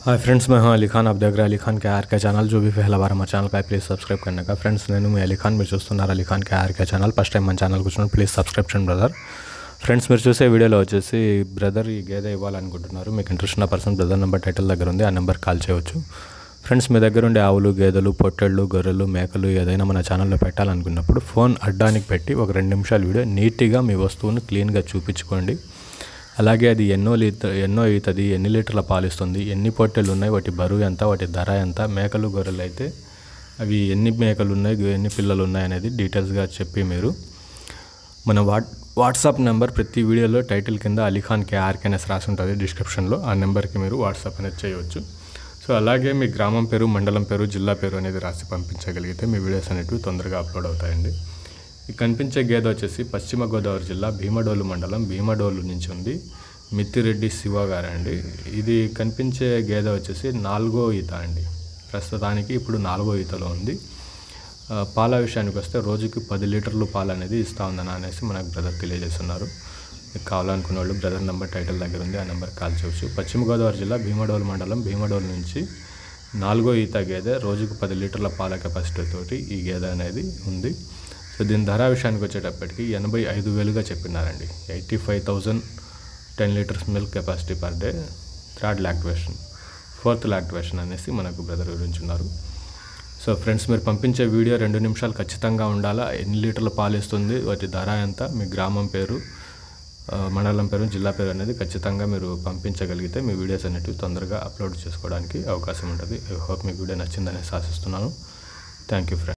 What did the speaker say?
hi friends मैं हूं अली खान आप देख रहे हैं अली खान के आर के ఛానల్ जो भी पहला बार हमारे ఛానల్ का ప్లీజ్ సబ్స్క్రైబ్ करने का ఫ్రెండ్స్ నేను మీ అలీ ఖాన్ మీరు చూస్తున్నారు Ali Khan K R K channel first time మన ఛానల్ కూర్చున్నాను ప్లీజ్ సబ్స్క్రైబ్ చేయండి బ్రదర్ ఫ్రెండ్స్ మీరు చూసే వీడియోలో వచ్చేసి బ్రదర్ ఈ గేదె ఇవ్వాలనుకుంటున్నారు మీకు ఇంట్రెస్ట్ ఉన్న పర్సన్ బ్రదర్ నెంబర్ టైటిల్ దగ్గర ఉంది ఆ నెంబర్ కాల్ చేయవచ్చు ఫ్రెండ్స్ మీ దగ్గర ఉండే ఆవులు గేదెలు పొట్టెళ్ళు గొర్రెలు మేకలు ఏదైనా మన ఛానల్లో పెట్టాలనుకున్నప్పుడు ఫోన్ అడ్డానికి పెట్టి ఒక రెండు నిమిషాల వీడియో నీట్గా మీ వస్తువును క్లీన్గా చూపించుకోండి అలాగే అది ఎన్నో లీట ఎన్నో అవుతుంది ఎన్ని లీటర్ల పాలు ఇస్తుంది ఎన్ని పొట్టెలు ఉన్నాయి వాటి బరువు ఎంత వాటి ధర ఎంత మేకలు గొర్రెలు అయితే అవి ఎన్ని మేకలు ఉన్నాయి ఎన్ని పిల్లలు ఉన్నాయి అనేది డీటెయిల్స్గా చెప్పి మీరు మన వాట్ వాట్సాప్ నెంబర్ ప్రతి వీడియోలో టైటిల్ కింద అలీఖాన్ కేఆర్కెన్ఎస్ రాసి ఉంటుంది డిస్క్రిప్షన్లో ఆ నెంబర్కి మీరు వాట్సాప్ అనేది చేయవచ్చు సో అలాగే మీ గ్రామం పేరు మండలం పేరు జిల్లా పేరు అనేది రాసి పంపించగలిగితే మీ వీడియోస్ అనేటివి తొందరగా అప్లోడ్ అవుతాయండి ఈ కనిపించే గేదె వచ్చేసి పశ్చిమ గోదావరి జిల్లా భీమడోలు మండలం భీమడోలు నుంచి ఉంది మిత్తిరెడ్డి శివ గారు అండి ఇది కనిపించే గేదె వచ్చేసి నాలుగో ఈత అండి ప్రస్తుతానికి ఇప్పుడు నాలుగో ఈతలో ఉంది ఆ, పాల విషయానికి వస్తే రోజుకి పది లీటర్లు పాలు అనేది ఇస్తా ఉందని అనేసి మనకు బ్రదర్ తెలియజేస్తున్నారు మీకు కావాలనుకున్న వాళ్ళు బ్రదర్ నెంబర్ టైటిల్ దగ్గర ఉంది ఆ నెంబర్ కాల్ చేయవచ్చు పశ్చిమ గోదావరి జిల్లా భీమడోలు మండలం భీమడోలు నుంచి నాలుగో ఈత గేదె రోజుకు పది లీటర్ల పాల కెపాసిటీ తోటి ఈ గేదె అనేది ఉంది సో దీని ధర విషయానికి వచ్చేటప్పటికి ఎనభై ఐదు వేలుగా చెప్పినారండి eighty five thousand ten litres milk capacity per day third lactation fourth lactation అనేసి మనకు బ్రదర్ వివరించున్నారు సో ఫ్రెండ్స్ మీరు పంపించే వీడియో రెండు నిమిషాలు ఖచ్చితంగా ఉండాలా ఎన్ని లీటర్ల పాలు ఇస్తుంది వాటి ధర ఎంత మీ గ్రామం పేరు ఆ, మండలం పేరు జిల్లా పేరు అనేది ఖచ్చితంగా మీరు పంపించగలిగితే మీ వీడియోస్ అనేటివి తొందరగా అప్లోడ్ చేసుకోవడానికి అవకాశం ఉంటుంది ఐ హోప్ మీకు వీడియో నచ్చిందని ఆశిస్తున్నాను థ్యాంక్ యూ ఫ్రెండ్స్